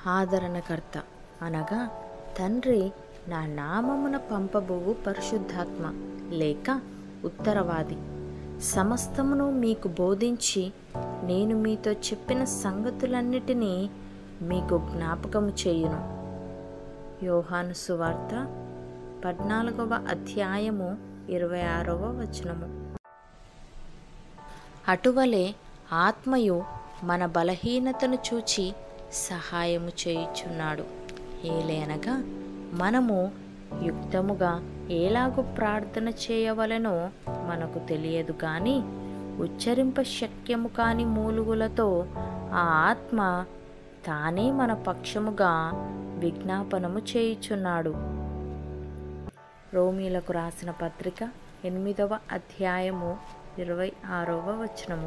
ఆదరణకర్త అనగా తండ్రి నా నామమున పంపబోవు పరిశుద్ధాత్మ లేక ఉత్తరవాది సమస్తమును మీకు బోధించి నేను మీతో చెప్పిన సంగతులన్నిటినీ మీకు జ్ఞాపకము చేయును యోహాను సువార్త పద్నాలుగవ అధ్యాయము ఇరవై ఆరవ వచనము అటువలే ఆత్మయు మన బలహీనతను చూచి సహాయము చేయుచున్నాడు ఏలేనగా మనము యుక్తముగా ఎలాగూ ప్రార్థన చేయవలెనో మనకు తెలియదు కానీ ఉచ్చరింప శక్యము కాని మూలుగులతో ఆ ఆత్మ తానే మన పక్షముగా విజ్ఞాపనము చేయుచున్నాడు రోమీలకు రాసిన పత్రిక ఎనిమిదవ అధ్యాయము ఇరవై ఆరవ వచనము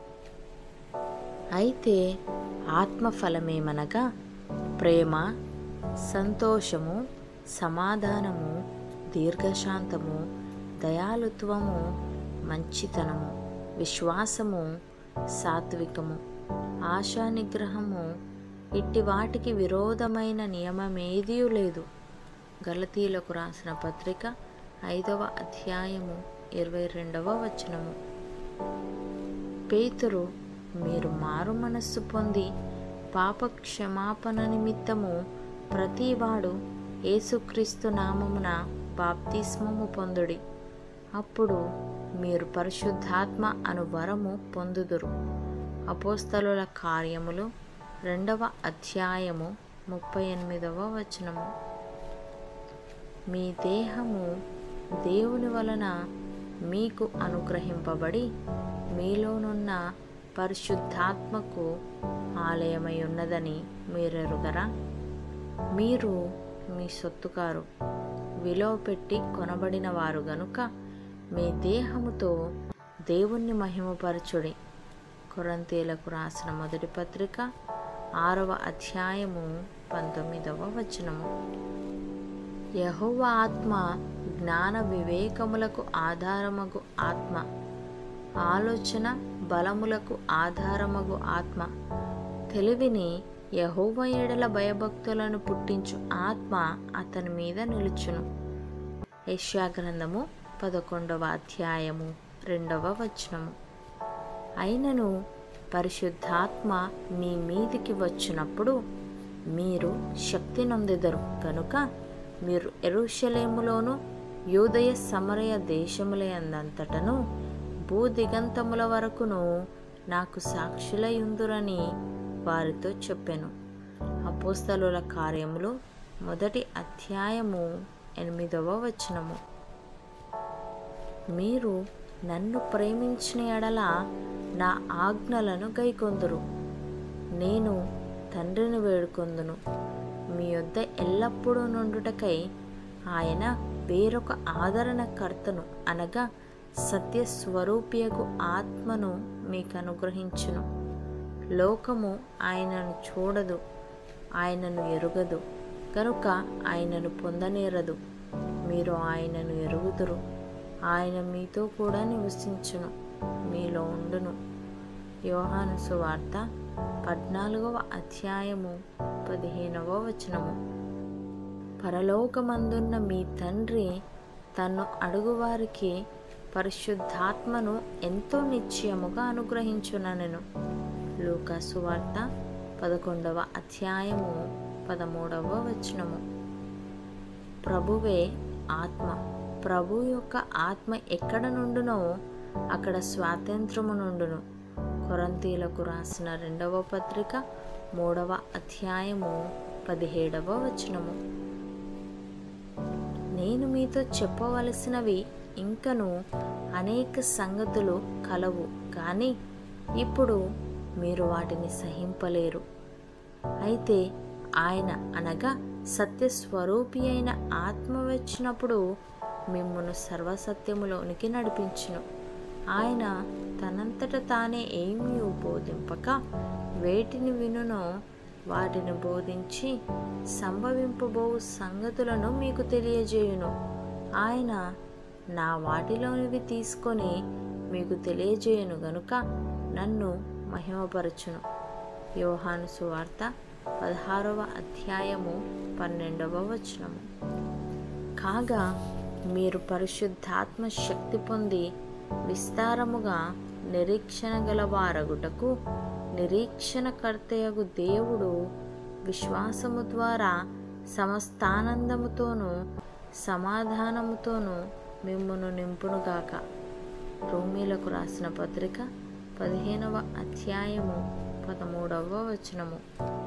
అయితే ఆత్మఫలమేమనగా ప్రేమ సంతోషము సమాధానము దీర్ఘశాంతము దయాలుత్వము మంచితనము విశ్వాసము సాత్వికము ఆశానిగ్రహము ఇట్టి వాటికి విరోధమైన నియమమేదీ లేదు గలతీలకు రాసిన పత్రిక ఐదవ అధ్యాయము ఇరవై రెండవ వచనము పేతురు మీరు మారు మనస్సు పొంది పాప క్షమాపణ నిమిత్తము ప్రతివాడు యేసుక్రీస్తు నామమున బాప్తిస్మము పొందుడి అప్పుడు మీరు పరిశుద్ధాత్మ అను వరము పొందుదురు అపోస్తలుల కార్యములు రెండవ అధ్యాయము ముప్పై ఎనిమిదవ వచనము మీ దేహము దేవుని వలన మీకు అనుగ్రహింపబడి మీలోనున్న పరిశుద్ధాత్మకు ఆలయమై ఉన్నదని మీరెరుగరా మీరు మీ సొత్తుకారు విలువ పెట్టి కొనబడిన వారు గనుక మీ దేహముతో దేవుణ్ణి మహిమపరచుడి కొరంతీలకు రాసిన మొదటి పత్రిక ఆరవ అధ్యాయము పంతొమ్మిదవ వచనము యహోవ ఆత్మ జ్ఞాన వివేకములకు ఆధారమగు ఆత్మ ఆలోచన బలములకు ఆధారమగు ఆత్మ తెలివిని యహోవ ఎడల భయభక్తులను పుట్టించు ఆత్మ అతని మీద నిలుచును యష్యాగ్రంథము పదకొండవ అధ్యాయము రెండవ వచనము అయినను పరిశుద్ధాత్మ మీ మీదికి వచ్చినప్పుడు మీరు శక్తి నొందెదరు కనుక మీరు ఎరుషలేములోను యూదయ సమరయ దేశములందంతటను భూదిగంతముల వరకును నాకు సాక్షులయుందురని వారితో చెప్పెను అపోస్తలుల కార్యములు మొదటి అధ్యాయము ఎనిమిదవ వచనము మీరు నన్ను ప్రేమించిన ఎడల నా ఆజ్ఞలను గైకొందురు నేను తండ్రిని వేడుకొందును మీ యొద్ద ఎల్లప్పుడూ నుండుటకై ఆయన వేరొక ఆదరణకర్తను అనగా సత్యస్వరూపియకు ఆత్మను మీకు అనుగ్రహించును లోకము ఆయనను చూడదు ఆయనను ఎరుగదు కనుక ఆయనను పొందనేరదు మీరు ఆయనను ఎరుగుదురు ఆయన మీతో కూడా నివసించును మీలో ఉండును యోహాను సువార్త పద్నాలుగవ అధ్యాయము పదిహేనవ వచనము పరలోకమందున్న మీ తండ్రి తన్ను అడుగువారికి పరిశుద్ధాత్మను ఎంతో నిశ్చయముగా అనుగ్రహించుననెను లూకాసు వార్త పదకొండవ అధ్యాయము పదమూడవ వచనము ప్రభువే ఆత్మ ప్రభు యొక్క ఆత్మ ఎక్కడ నుండునో అక్కడ స్వాతంత్రము నుండును కొరంతీలకు రాసిన రెండవ పత్రిక మూడవ అధ్యాయము పదిహేడవ వచనము నేను మీతో చెప్పవలసినవి ఇంకను అనేక సంగతులు కలవు కానీ ఇప్పుడు మీరు వాటిని సహింపలేరు అయితే ఆయన అనగా సత్యస్వరూపి అయిన ఆత్మ వచ్చినప్పుడు మిమ్మును సర్వసత్యములోనికి నడిపించును ఆయన తనంతట తానే ఏమీ బోధింపక వేటిని వినునో వాటిని బోధించి సంభవింపబో సంగతులను మీకు తెలియజేయును ఆయన నా వాటిలోనివి తీసుకొని మీకు తెలియజేయను గనుక నన్ను మహిమపరచును యోహాను సువార్త పదహారవ అధ్యాయము పన్నెండవ వచనము కాగా మీరు పరిశుద్ధాత్మ శక్తి పొంది విస్తారముగా నిరీక్షణ గలవారగుటకు నిరీక్షణకర్తయగు దేవుడు విశ్వాసము ద్వారా సమస్తానందముతోనూ సమాధానముతోనూ మిమ్మును నింపునుగాక రోమీలకు రాసిన పత్రిక పదిహేనవ అధ్యాయము పదమూడవ వచనము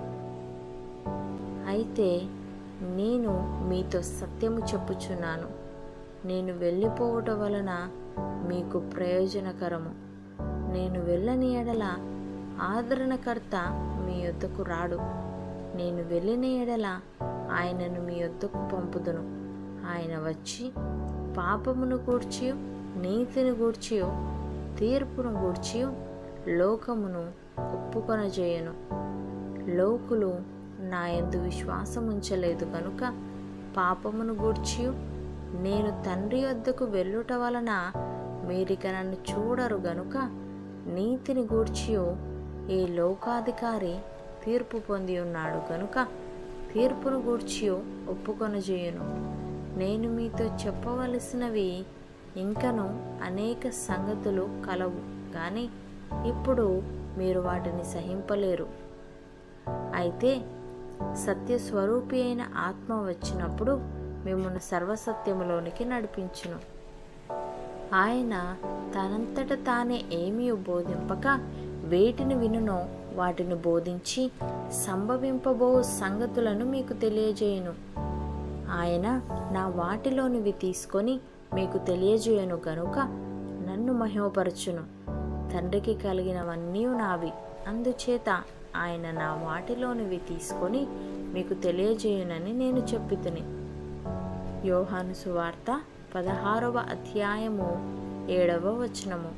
అయితే నేను మీతో సత్యము చెప్పుచున్నాను నేను వెళ్ళిపోవటం వలన మీకు ప్రయోజనకరము నేను వెళ్ళని ఎడల ఆదరణకర్త మీ యొద్దకు రాడు నేను వెళ్ళిన ఎడల ఆయనను మీ యొద్దకు పంపుదును ఆయన వచ్చి పాపమును గూర్చి నీతిని గూర్చి తీర్పును గూర్చి లోకమును ఒప్పుకొనజేయను లోకులు నా యందు విశ్వాసం ఉంచలేదు కనుక పాపమును గూర్చి నేను తండ్రి వద్దకు వెళ్ళుట వలన మీరిక నన్ను చూడరు గనుక నీతిని గూర్చి ఈ లోకాధికారి తీర్పు పొంది ఉన్నాడు గనుక తీర్పును గూర్చి ఒప్పుకొనజేయును నేను మీతో చెప్పవలసినవి ఇంకను అనేక సంగతులు కలవు కానీ ఇప్పుడు మీరు వాటిని సహింపలేరు అయితే సత్యస్వరూపి అయిన ఆత్మ వచ్చినప్పుడు మిమ్మల్ని సర్వసత్యములోనికి నడిపించును ఆయన తనంతట తానే ఏమీ బోధింపక వేటిని వినునో వాటిని బోధించి సంభవింపబో సంగతులను మీకు తెలియజేయును ఆయన నా వాటిలోనివి తీసుకొని మీకు తెలియజేయను గనుక నన్ను మహిమపరచును తండ్రికి కలిగినవన్నీ నావి అందుచేత ఆయన నా వాటిలోనివి తీసుకొని మీకు తెలియజేయునని నేను చెప్పితిని యోహాను సువార్త పదహారవ అధ్యాయము ఏడవ వచనము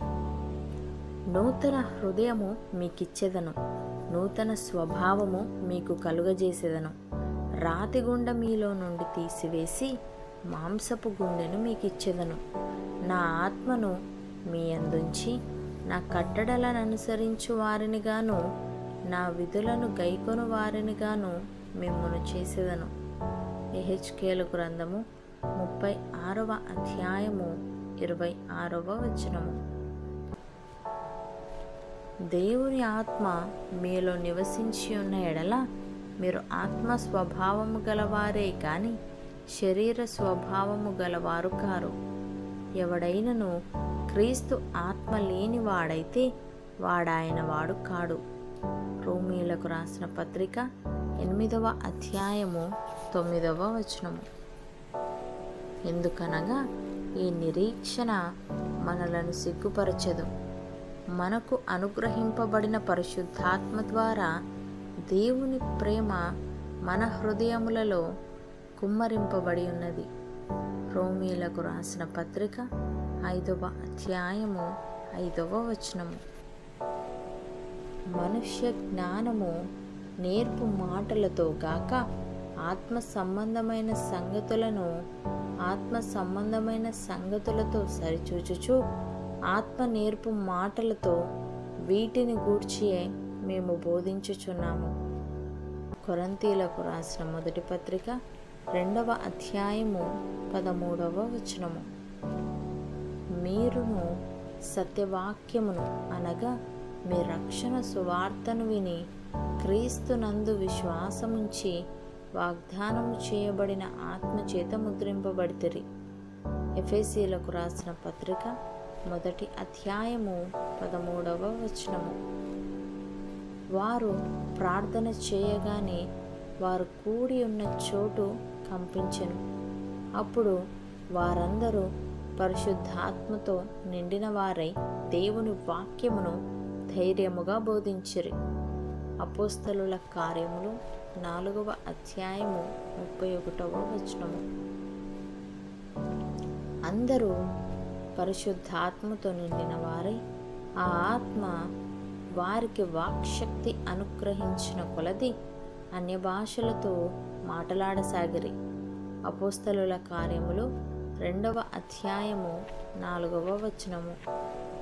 నూతన హృదయము మీకిచ్చెదను నూతన స్వభావము మీకు కలుగజేసేదను రాతి గుండ మీలో నుండి తీసివేసి మాంసపు గుండెను మీకు ఇచ్చేదను నా ఆత్మను మీ అందుంచి నా కట్టడలను అనుసరించు వారినిగాను నా విధులను గైకొను వారినిగాను మిమ్మను చేసేదను ఎహెచ్కేలు గ్రంథము ముప్పై ఆరవ అధ్యాయము ఇరవై ఆరవ వచనము దేవుని ఆత్మ మీలో నివసించి ఉన్న ఎడల మీరు ఆత్మ స్వభావము గలవారే కాని శరీర స్వభావము గలవారు కారు ఎవడైనను క్రీస్తు ఆత్మ లేని వాడైతే వాడాయన వాడు కాడు రోమీలకు రాసిన పత్రిక ఎనిమిదవ అధ్యాయము తొమ్మిదవ వచనము ఎందుకనగా ఈ నిరీక్షణ మనలను సిగ్గుపరచదు మనకు అనుగ్రహింపబడిన పరిశుద్ధాత్మ ద్వారా దేవుని ప్రేమ మన హృదయములలో కుమ్మరింపబడి ఉన్నది రోమీలకు రాసిన పత్రిక ఐదవ అధ్యాయము ఐదవ వచనము మనుష్య జ్ఞానము నేర్పు మాటలతో గాక ఆత్మ సంబంధమైన సంగతులను ఆత్మ సంబంధమైన సంగతులతో సరిచూచుచు ఆత్మ నేర్పు మాటలతో వీటిని గూర్చియే మేము బోధించుచున్నాము కొరంతీలకు రాసిన మొదటి పత్రిక రెండవ అధ్యాయము పదమూడవ వచనము మీరును సత్యవాక్యమును అనగా మీ రక్షణ సువార్తను విని క్రీస్తునందు విశ్వాసముంచి వాగ్దానము చేయబడిన ఆత్మచేత ముద్రింపబడితిరి ఎఫ్ఎసీలకు రాసిన పత్రిక మొదటి అధ్యాయము పదమూడవ వచనము వారు ప్రార్థన చేయగానే వారు కూడి ఉన్న చోటు కంపించెను అప్పుడు వారందరూ పరిశుద్ధాత్మతో నిండిన వారై దేవుని వాక్యమును ధైర్యముగా బోధించిరి అపోస్తలుల కార్యములు నాలుగవ అధ్యాయము ముప్పై ఒకటవ వచనము అందరూ పరిశుద్ధాత్మతో నిండిన వారై ఆ ఆత్మ వారికి వాక్శక్తి అనుగ్రహించిన కొలది అన్య భాషలతో మాటలాడసాగిరి అపోస్తలుల కార్యములు రెండవ అధ్యాయము నాలుగవ వచనము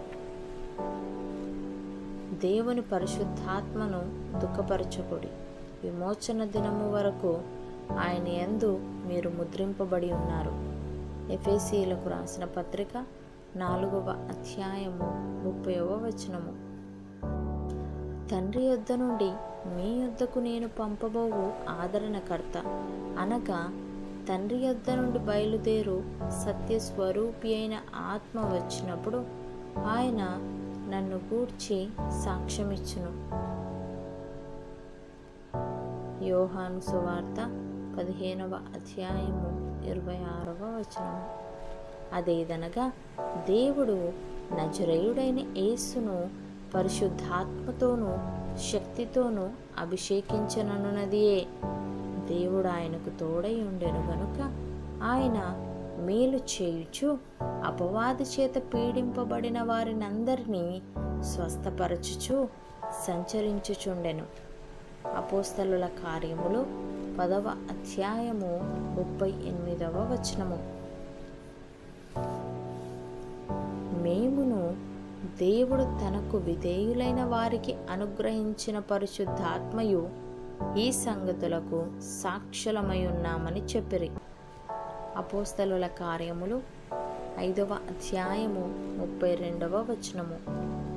దేవుని పరిశుద్ధాత్మను దుఃఖపరచకుడి విమోచన దినము వరకు ఆయన యందు మీరు ముద్రింపబడి ఉన్నారు ఎఫేసీలకు రాసిన పత్రిక నాలుగవ అధ్యాయము ముప్పైవ వచనము తండ్రి యొద్ద నుండి మీ యొద్దకు నేను పంపబోవు ఆదరణకర్త అనగా తండ్రి యొద్ద నుండి బయలుదేరు సత్యస్వరూపి అయిన ఆత్మ వచ్చినప్పుడు ఆయన నన్ను గూర్చి సాక్ష్యమిచ్చును యోహాను సువార్త పదిహేనవ అధ్యాయము ఇరవై ఆరవ వచనము అదేదనగా దేవుడు నజరేయుడైన యేసును పరిశుద్ధాత్మతోనూ శక్తితోనూ అభిషేకించననున్నదియే దేవుడు ఆయనకు తోడై ఉండెను గనుక ఆయన మేలు చేయుచు అపవాది చేత పీడింపబడిన వారినందరినీ స్వస్థపరచుచు సంచరించుచుండెను అపోస్తలుల కార్యములు పదవ అధ్యాయము ముప్పై ఎనిమిదవ వచనము మేమును దేవుడు తనకు విధేయులైన వారికి అనుగ్రహించిన పరిశుద్ధాత్మయు ఈ సంగతులకు సాక్షులమై ఉన్నామని చెప్పిరి అపోస్తలుల కార్యములు ఐదవ అధ్యాయము ముప్పై రెండవ వచనము